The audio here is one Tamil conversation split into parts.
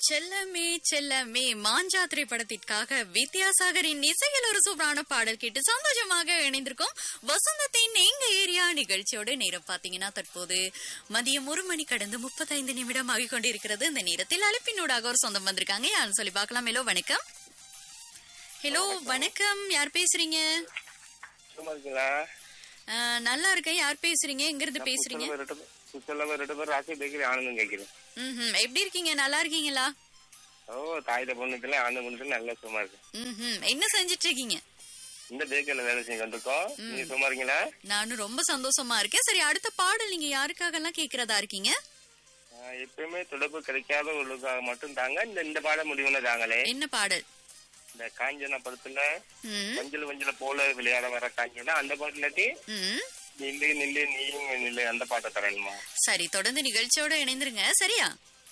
செல்லமே செல்லமே மாஞ்சா திரைப்படத்திற்காக வித்யாசாகரின் இசையில் ஒரு சூப்பரான பாடல் கேட்டு சந்தோஷமாக இணைந்திருக்கோம் வசந்தத்தின் எங்க ஏரியா நிகழ்ச்சியோட நேரம் பாத்தீங்கன்னா தற்போது மதியம் ஒரு மணி கடந்து முப்பத்தைந்து நிமிடம் ஆகிக் கொண்டிருக்கிறது இந்த நேரத்தில் அழைப்பினூடாக ஒரு சொந்தம் வந்திருக்காங்க யாரும் சொல்லி பார்க்கலாம் ஹலோ வணக்கம் ஹலோ வணக்கம் யார் பேசுறீங்க சும்மா இருக்கீங்களா அஹ், நல்லா இருக்கேன் யார் பேசுறீங்க எங்க இருந்து பேசுறீங்க சுத்தலாம ரெண்டு பேரும் ராசி பேக்கரி ஆனந்தம் கேட்கிறேன் ம் எப்படி இருக்கீங்க நல்லா இருக்கீங்களா ஓ தாயில பொண்ணுத்துல ஆனந்த பொண்ணுத்துல நல்லா சும்மா இருக்கு ம் என்ன செஞ்சிட்டு இருக்கீங்க இந்த பேக்கரில வேலை செஞ்சு வந்திருக்கோம் நீங்க சும்மா இருக்கீங்களா நானும் ரொம்ப சந்தோஷமா இருக்கேன் சரி அடுத்த பாடல் நீங்க யாருக்காக எல்லாம் கேக்குறதா இருக்கீங்க ஆஹ் எப்பயுமே தொடர்பு கிடைக்காத உள்ளுக்காக மட்டும் தாங்க இந்த இந்த பாட முடிவுன்னு தாங்களே என்ன பாடல் இந்த காஞ்சனா படத்துல ம் மஞ்சள் மஞ்சள் போல விளையாட வர காஞ்சனா அந்த பாட்டு இல்லாட்டி ம் நில்லு நில்லு நீயும் நில்லு அந்த பாட்டை தரணுமா சரி தொடர்ந்து நிகழ்ச்சியோட இணைந்துருங்க சரியா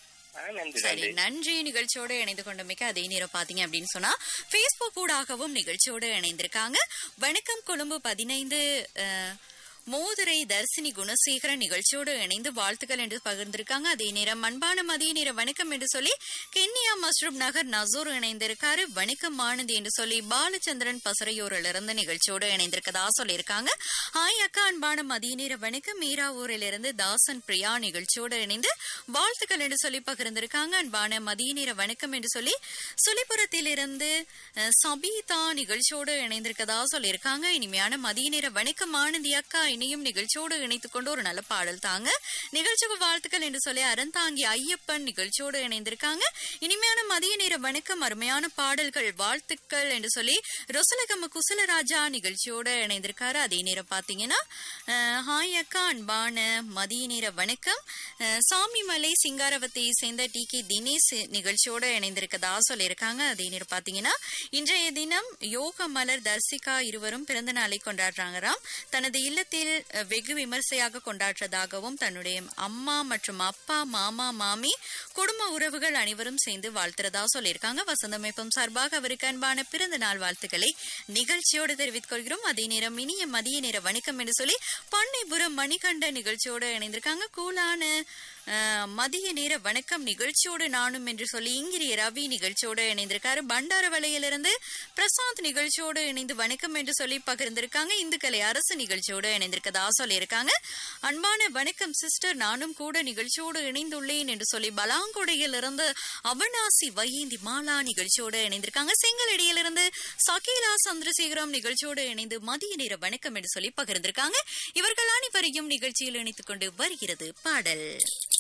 ஆ நன்றி சரி நன்றி நன்றி நிகழ்ச்சியோட இணைந்து கொண்டமைக்கு அதே நேரம் பாத்தீங்க அப்படின்னு சொன்னா பேஸ்புக் ஊடாகவும் நிகழ்ச்சியோட இணைந்திருக்காங்க வணக்கம் கொழும்பு பதினைந்து அஹ், மோதுரை தர்சினி குணசேகரன் நிகழ்ச்சியோடு இணைந்து வாழ்த்துக்கள் என்று பகிர்ந்திருக்காங்க அதே நேரம் அன்பான மதிய நேர வணக்கம் என்று சொல்லி கென்னியா மஸ்ரூப் நகர் நசூர் இணைந்திருக்காரு வணக்கம் மானதி என்று சொல்லி பாலச்சந்திரன் பசறையூரில் இருந்து நிகழ்ச்சியோடு இணைந்திருக்கதா சொல்லியிருக்காங்க ஹாய் அக்கா அன்பான மதிய நேர வணக்கம் மீராவூரில் இருந்து தாசன் பிரியா நிகழ்ச்சியோடு இணைந்து வாழ்த்துக்கள் என்று சொல்லி பகிர்ந்திருக்காங்க அன்பான மதிய நேர வணக்கம் என்று சொல்லி சுழிபுரத்திலிருந்து அஹ், சபீதா நிகழ்ச்சியோடு இணைந்திருக்கதா சொல்லியிருக்காங்க இனிமையான மதிய நேர வணக்கம் ஆனந்தி அக்கா இனியும் நிகழ்ச்சியோடு இணைத்துக் கொண்டு ஒரு நல்ல பாடல் தாங்க நிகழ்ச்சிக்கு வாழ்த்துக்கள் என்று சொல்லி அறந்தாங்கி ஐயப்பன் நிகழ்ச்சியோடு இணைந்திருக்காங்க இனிமையான மதிய நேர வணக்கம் அருமையான பாடல்கள் வாழ்த்துக்கள் என்று சொல்லி ரொசலகம குசலராஜா நிகழ்ச்சியோடு இணைந்திருக்காரு அதே நேரம் பாத்தீங்கன்னா அஹ், ஹாய் அக்கா அன்பான மதிய நேர வணக்கம் அஹ், சாமிமலை சிங்காரவத்தை சேர்ந்த டி கே தினேஷ் நிகழ்ச்சியோட இணைந்திருக்கதா சொல்லியிருக்காங்க அதே நேரம் பாத்தீங்கன்னா இன்றைய தினம் யோக மலர் தர்சிகா இருவரும் பிறந்த நாளை கொண்டாடுறாங்களாம் தனது இல்லத்தில் அஹ், வெகு விமர்சையாக கொண்டாடுறதாகவும் தன்னுடைய அம்மா மற்றும் அப்பா மாமா மாமி குடும்ப உறவுகள் அனைவரும் சேர்ந்து வாழ்த்துறதா சொல்லியிருக்காங்க வசந்தமைப்பும் சார்பாக அவருக்கு அன்பான பிறந்த நாள் வாழ்த்துக்களை நிகழ்ச்சியோடு தெரிவித்துக் கொள்கிறோம் அதே நேரம் இனிய மதிய நேர வணக்கம் என்று சொல்லி பண்ணைபுரம் மணிகண்ட நிகழ்ச்சியோடு இணைந்திருக்காங்க கூலான அஹ், மதிய நேர வணக்கம் நிகழ்ச்சியோடு நானும் என்று சொல்லி இங்கிரிய ரவி நிகழ்ச்சியோடு இணைந்திருக்காரு பண்டாரவளையிலிருந்து பிரசாந்த் நிகழ்ச்சியோடு இணைந்து வணக்கம் என்று சொல்லி பகிர்ந்திருக்காங்க இந்துக்கலை அரசு நிகழ்ச்சியோடு இணைந்திருக்கதா சொல்லியிருக்காங்க அன்பான வணக்கம் சிஸ்டர் நானும் கூட நிகழ்ச்சியோடு இணைந்துள்ளேன் என்று சொல்லி பலாங்குடையிலிருந்து அவனாசி வையேந்தி மாலா நிகழ்ச்சியோடு இணைந்திருக்காங்க செங்கலடியிலிருந்து சகீலா சந்திரசேகரம் நிகழ்ச்சியோடு இணைந்து மதிய நேர வணக்கம் என்று சொல்லி பகிர்ந்திருக்காங்க இவர்கள் அனைவரையும் நிகழ்ச்சியில் இணைத்துக் கொண்டு வருகிறது பாடல்